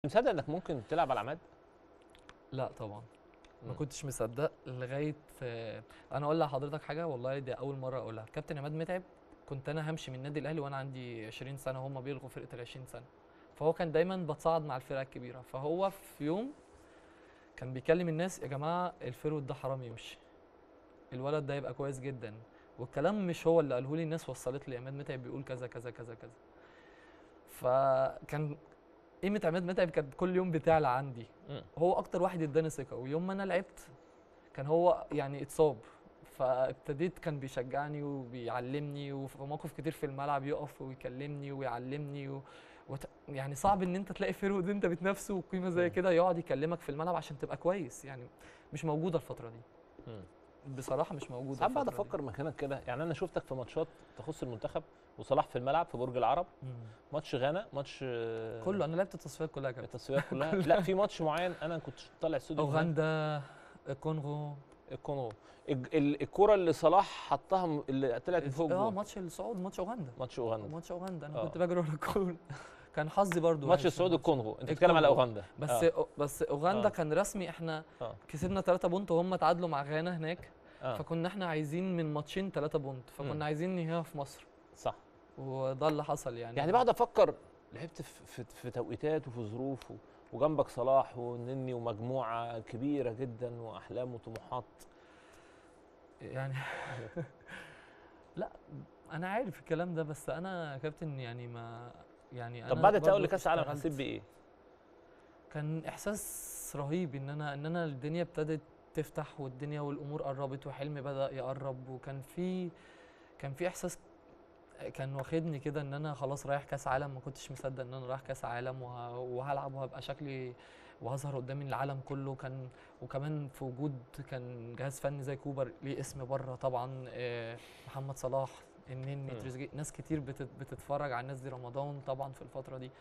مصدق انك ممكن تلعب على عماد لا طبعا ما مم. كنتش مصدق لغايه آه، انا اقول لحضرتك حاجه والله دي اول مره اقولها كابتن عماد متعب كنت انا همشي من النادي الاهلي وانا عندي 20 سنه هم بيلغوا فرقه ال 20 سنه فهو كان دايما بتصعد مع الفرقه الكبيره فهو في يوم كان بيكلم الناس يا جماعه الفرود ده حرام يمشي الولد ده يبقى كويس جدا والكلام مش هو اللي قاله لي الناس وصلت لي عماد متعب بيقول كذا كذا كذا كذا فكان قيمه عماد متعب كانت كل يوم بتعلى عندي مم. هو اكتر واحد اداني ثقه ويوم ما انا لعبت كان هو يعني اتصاب فابتديت كان بيشجعني وبيعلمني وفي مواقف كتير في الملعب يقف ويكلمني ويعلمني و... وت... يعني صعب ان انت تلاقي فرود انت بتنافسه وقيمه زي مم. كده يقعد يكلمك في الملعب عشان تبقى كويس يعني مش موجوده الفتره دي مم. بصراحه مش موجوده ساعات بقعد الفترة دي. افكر مكانك كده يعني انا شفتك في ماتشات تخص المنتخب وصلاح في الملعب في برج العرب مم. ماتش غانا ماتش آه، كله انا لعبت التصفيات كلها كده التصفيات كلها لا في ماتش معين انا كنت طالع استوديو هناك، اوغندا الكونغو الكونغو الج- ال- الكرة اللي صلاح حطها م- اللي طلعت من فوق اه الجول ماتش الصعود ماتش اوغندا ماتش اوغندا ماتش اوغندا انا آه. كنت بجري ورا الكوره كان حظي برضو ماتش وحش في السعودي الماتش. الكونغو انت بتتكلم على الكونغو. اوغندا بس آه. أو بس اوغندا آه. كان رسمي احنا آه. كسبنا 3 بونت وهم تعادلوا مع غانا هناك آه. فكنا احنا عايزين من ماتشين 3 بونت مم. فكنا عايزين ننهيها في مصر صح وده اللي حصل يعني يعني بقعد افكر لعبت في, في, في توقيتات وفي ظروف و- وجنبك صلاح ونني ومجموعه كبيره جدا واحلام وطموحات يعني لا انا عارف الكلام ده بس انا يا كابتن يعني ما يعني طب أنا بعد برضو التأهل لكاس العالم اشتغلت. حسيت بايه؟ كان احساس رهيب ان انا ان انا الدنيا ابتدت تفتح والدنيا والامور قربت وحلمي بدا يقرب وكان في كان في احساس كان واخدني كده ان انا خلاص رايح كاس عالم ما كنتش مصدق ان انا رايح كاس عالم وه- وهلعب وهبقى شكلي وهظهر قدام العالم كله كان وكمان في وجود كان جهاز فني زي كوبر ليه اسم بره طبعا آه، محمد صلاح النني مم. تريزيجيه ناس كتير بتت- بتتفرج على الناس دي رمضان طبعا في الفتره دي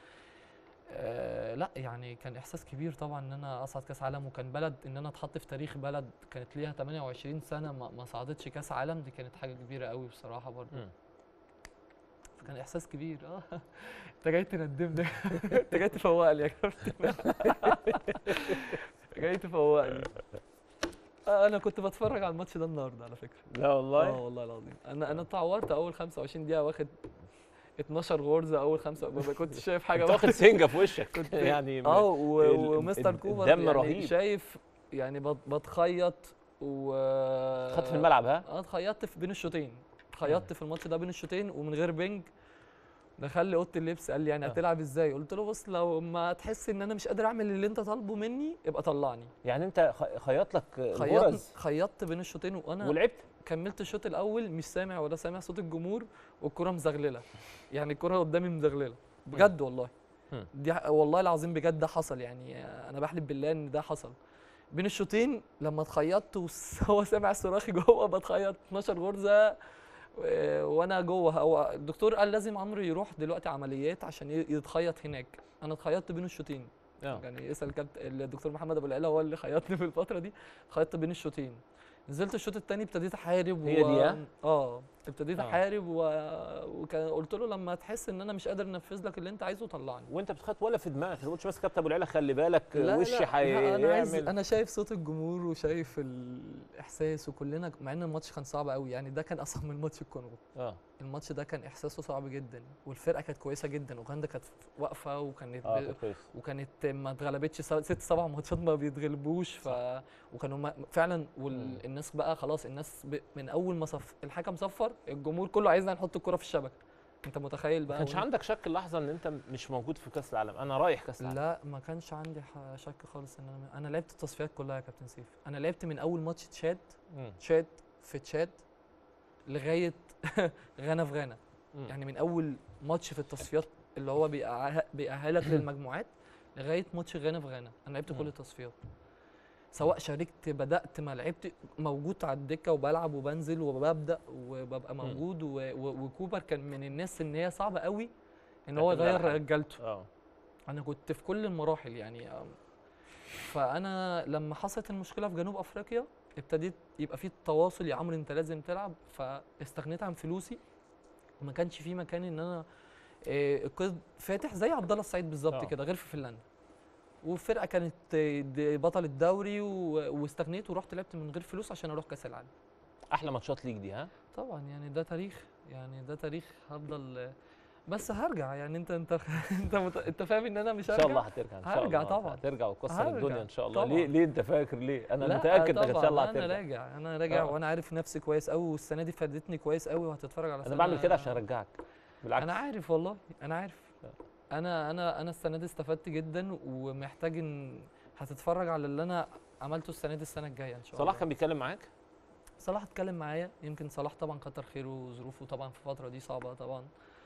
آه لا يعني كان احساس كبير طبعا ان انا اصعد كاس عالم وكان بلد ان انا اتحط في تاريخ بلد كانت ليها 28 سنه ما, ما صعدتش كاس عالم دي كانت حاجه كبيره قوي بصراحه برضه مم. فكان احساس كبير اه انت جاي تندمني انت جاي تفوقني يا كابتن جاي تفوقني آه انا كنت بتفرج على الماتش ده النهارده على فكره لا اه والله والله العظيم انا انا اتعورت اول 25 دقيقه واخد 12 غرزه اول خمسه ما كنتش شايف حاجه انت واخد سنجه في وشك كنت- يعني اه و- ال- ومستر ال- كوبر الدم يعني رهيب. شايف يعني بت- بتخيط و خدت في الملعب ها؟ اه اتخيطت في بين الشوطين اتخيطت في الماتش ده بين الشوطين ومن غير بنج دخل لي اوضه اللبس قال لي يعني آه. هتلعب ازاي قلت له بص لو ما تحس ان انا مش قادر اعمل اللي انت طالبه مني يبقى طلعني يعني انت خ- خيط لك خيطت الغرز خيطت بين الشوطين وانا ولعبت كملت الشوط الاول مش سامع ولا سامع صوت الجمهور والكره مزغلله يعني الكره قدامي مزغلله بجد والله مم. دي ح- والله العظيم بجد ده حصل يعني انا بحلف بالله ان ده حصل بين الشوطين لما اتخيطت وهو سامع صراخي جوه بتخيط 12 غرزه و- وانا جوه هو الدكتور قال لازم عمرو يروح دلوقتي عمليات عشان ي- يتخيط هناك انا اتخيطت بين الشوطين اه يعني اسال كابت الدكتور محمد ابو العلا هو اللي خيطني في الفتره دي خيطت بين الشوطين نزلت الشوط الثاني ابتديت احارب هي دي، ها؟ اه ابتديت آه. احارب و... وكان قلت له لما تحس ان انا مش قادر انفذ لك اللي انت عايزه طلعني وانت بتخيط ولا في دماغك ما تقولش بس كابتن ابو العلا خلي بالك لا وشي لا, لا انا عايز هيعمل انا شايف صوت الجمهور وشايف الاحساس وكلنا مع ان الماتش كان صعب قوي يعني ده كان اصعب من ماتش الكونغو اه الماتش ده كان احساسه صعب جدا والفرقه كانت كويسه جدا اوغندا كانت واقفه وكانت اه كان كويس وكانت ما اتغلبتش سبع- ست سبع ماتشات ما بيتغلبوش ف وكانوا ما فعلا مم. والناس بقى خلاص الناس ب... من اول ما صف الحكم صفر الجمهور كله عايزنا نحط الكره في الشبكه انت متخيل ما بقى كانش وإن- عندك شك اللحظه ان انت مش موجود في كاس العالم انا رايح كاس العالم لا ما كانش عندي ح- شك خالص ان انا انا لعبت التصفيات كلها يا كابتن سيف انا لعبت من اول ماتش تشاد مم. تشاد في تشاد لغايه غانا في غانا مم. يعني من اول ماتش في التصفيات اللي هو بيأه- بيأهلك للمجموعات لغايه ماتش غانا في غانا انا لعبت مم. كل التصفيات سواء شاركت بدات ما لعبت موجود على الدكه وبلعب وبنزل وببدا وببقى مم. موجود و... و... وكوبر كان من الناس ان هي صعبه قوي ان هو تعتمد على يغير حد. رجالته اه انا كنت في كل المراحل يعني أم، فانا لما حصلت المشكله في جنوب افريقيا ابتديت يبقى في تواصل يا عمرو انت لازم تلعب فاستغنيت عن فلوسي وما كانش في مكان ان انا آه، القيد فاتح زي عبد الله السعيد بالظبط آه. كده غير في فنلندا والفرقه كانت د- بطل الدوري و- واستغنيت ورحت لعبت من غير فلوس عشان اروح كاس العالم احلى ماتشات ليك دي ها طبعا يعني ده تاريخ يعني ده تاريخ هفضل بس هرجع يعني انت انت انت مت... انت فاهم ان انا مش ان هرجع شاء الله هترجع ان شاء هرجع الله طبعا. هترجع وتكسر هرجع الدنيا ان شاء الله طبعا. ليه ليه انت فاكر ليه انا لا متاكد انك ان طبعاً، شاء الله انا هترجع راجع انا راجع آه. وانا عارف نفسي كويس قوي والسنه دي فادتني كويس قوي وهتتفرج على انا سنة بعمل كده عشان ارجعك بالعكس انا عارف والله انا عارف آه. انا انا انا السنه دي استفدت جدا ومحتاج ان هتتفرج على اللي انا عملته السنه دي السنه الجايه ان شاء الله صلاح كان بيتكلم معاك صلاح اتكلم معايا يمكن صلاح طبعا كتر خيره وظروفه طبعا في الفتره دي صعبه طبعا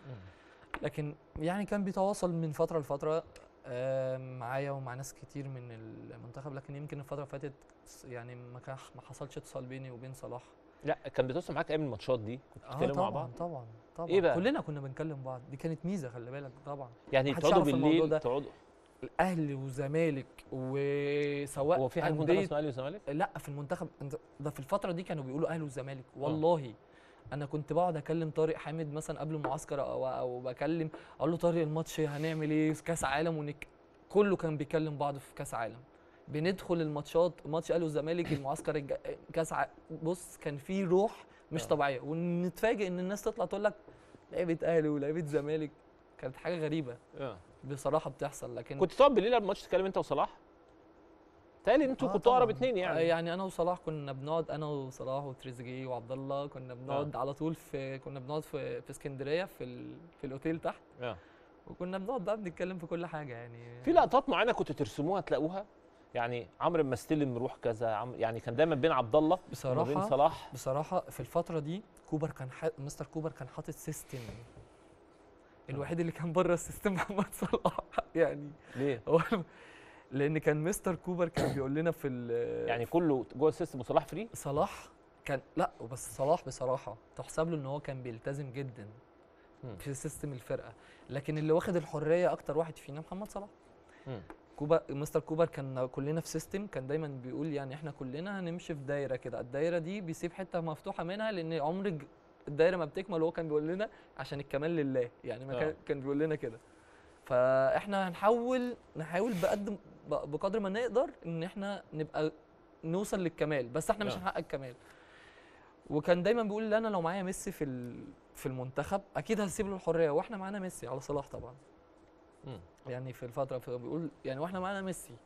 لكن يعني كان بيتواصل من فتره لفتره آه، معايا ومع ناس كتير من المنتخب لكن يمكن الفتره اللي فاتت يعني ما كان ما حصلش اتصال بيني وبين صلاح لا كان بيتواصل معاك ايام الماتشات دي كنتوا اه بتتكلموا مع طبعا بعض طبعا طبعا إيه بقى؟ كلنا كنا بنكلم بعض دي كانت ميزه خلي بالك طبعا يعني محدش تقعدوا يعرف الموضوع بالليل ده. تقعدوا الاهلي وزمالك وسواء هو في حاجه في منتخب اسمه اهلي وزمالك لا في المنتخب انت ده في الفتره دي كانوا بيقولوا اهلي والزمالك والله انا كنت بقعد اكلم طارق حامد مثلا قبل المعسكر او, أو بكلم اقول له طارق الماتش هنعمل ايه في كاس عالم ونك كله كان بيكلم بعض في كاس عالم بندخل الماتشات ماتش اهلي والزمالك المعسكر الج... كاس ع... بص كان في روح مش آه. طبيعيه ونتفاجئ ان الناس تطلع تقول لك لعيبه اهلي ولعيبه زمالك كانت حاجه غريبه اه بصراحه بتحصل لكن كنت تقعد بالليل قبل الماتش تتكلم انت وصلاح تالي انتوا آه كنتوا اقرب طبعاً. اتنين آه يعني يعني انا وصلاح كنا بنقعد انا وصلاح وتريزيجيه وعبد الله كنا بنقعد على طول في كنا بنقعد في في اسكندريه في ال... في الاوتيل تحت اه وكنا بنقعد بقى بنتكلم في كل حاجه يعني في لقطات معينه كنتوا ترسموها تلاقوها يعني عمرو اما استلم روح كذا عم يعني كان دايما بين عبد الله وما بين بصراحه صلاح بصراحه في الفتره دي كوبر كان ح... مستر كوبر كان حاطط سيستم الوحيد اللي كان بره السيستم محمد صلاح يعني ليه؟ هو لان كان مستر كوبر كان بيقول لنا في ال- يعني كله جوه السيستم وصلاح فري؟ صلاح كان لا بس صلاح بصراحه تحسب له ان هو كان بيلتزم جدا مم. في سيستم الفرقه لكن اللي واخد الحريه اكتر واحد فينا محمد صلاح مم. كوبر مستر كوبر كان كلنا في سيستم كان دايما بيقول يعني احنا كلنا هنمشي في دايره كده الدايره دي بيسيب حته مفتوحه منها لان عمر الج- الدايره ما بتكمل وهو كان بيقول لنا عشان الكمال لله يعني ما آه. كان كان بيقول لنا كده فاحنا هنحاول نحاول بقد ب- بقدر ما نقدر ان احنا نبقى نوصل للكمال بس احنا مش آه. هنحقق الكمال وكان دايما بيقول لي انا لو معايا ميسي في ال- في المنتخب اكيد هسيب له الحريه واحنا معانا ميسي على صلاح طبعا مم. يعني في الفتره فبيقول يعني واحنا معانا ميسي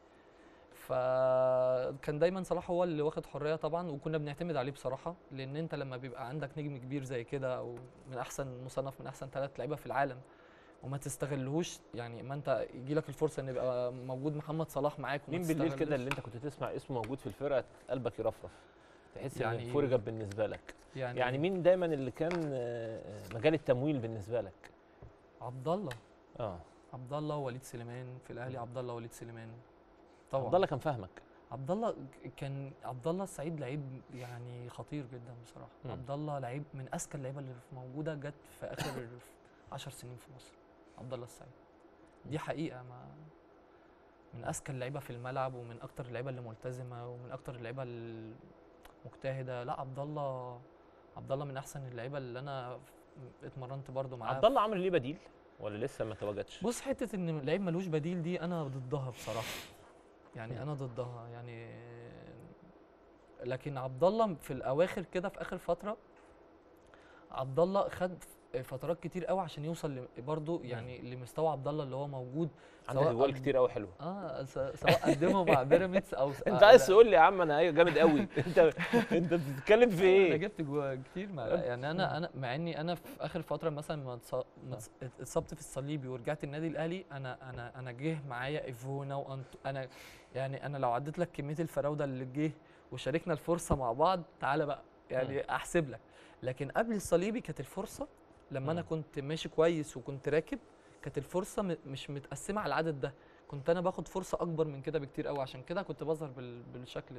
فكان دايما صلاح هو اللي واخد حريه طبعا وكنا بنعتمد عليه بصراحه لان انت لما بيبقى عندك نجم كبير زي كده او من احسن مصنف من احسن ثلاث لعيبه في العالم وما تستغلهوش يعني ما انت يجي لك الفرصه ان يبقى موجود محمد صلاح معاك وما مين بالليل كده تستغلوش. اللي انت كنت تسمع اسمه موجود في الفرقه قلبك يرفرف تحس يعني ان فرجت بالنسبه لك يعني, يعني مين دايما اللي كان آه، آه، مجال التمويل بالنسبه لك عبد الله اه عبد الله ووليد سليمان في الاهلي عبد الله ووليد سليمان طبعا عبد الله كان فاهمك عبد الله كان عبد الله السعيد لعيب يعني خطير جدا بصراحه مم. عبد الله لعيب من اذكى اللعيبه اللي موجوده جت في اخر 10 سنين في مصر عبد الله السعيد دي حقيقه ما من اذكى اللعيبه في الملعب ومن اكتر اللعيبه اللي ملتزمه ومن اكتر اللعيبه المجتهده لا عبد الله عبد الله من احسن اللعيبه اللي انا اتمرنت برضو معاه عبد الله عمرو ليه بديل ولا لسه ما تواجدش بص حته ان لعيب ملوش بديل دي انا ضدها بصراحه يعني مم. انا ضدها يعني لكن عبد الله في الاواخر كده في اخر فتره عبد الله خد فترات كتير قوي عشان يوصل ل- برضه يعني لمستوى عبد الله اللي هو موجود عندك سواء جوال قد- كتير قوي حلوه اه س- سواء قدمه مع بيراميدز او انت عايز تقول لي يا عم انا ايوه جامد قوي انت انت بتتكلم في انا ايه جبت جوا كتير مع يعني انا انا مع اني انا في اخر فتره مثلا ما اتص- ما اتص- اتصبت في الصليبي ورجعت النادي الاهلي انا انا انا جه معايا ايفونا وانت انا يعني انا لو عديت لك كميه الفراوده اللي جه وشاركنا الفرصه مع بعض تعالى بقى يعني احسب لك لكن قبل الصليبي كانت الفرصه لما انا مم. كنت ماشي كويس وكنت راكب كانت الفرصه م- مش متقسمه على العدد ده كنت انا باخد فرصه اكبر من كده بكتير قوي عشان كده كنت بظهر بال- بالشكل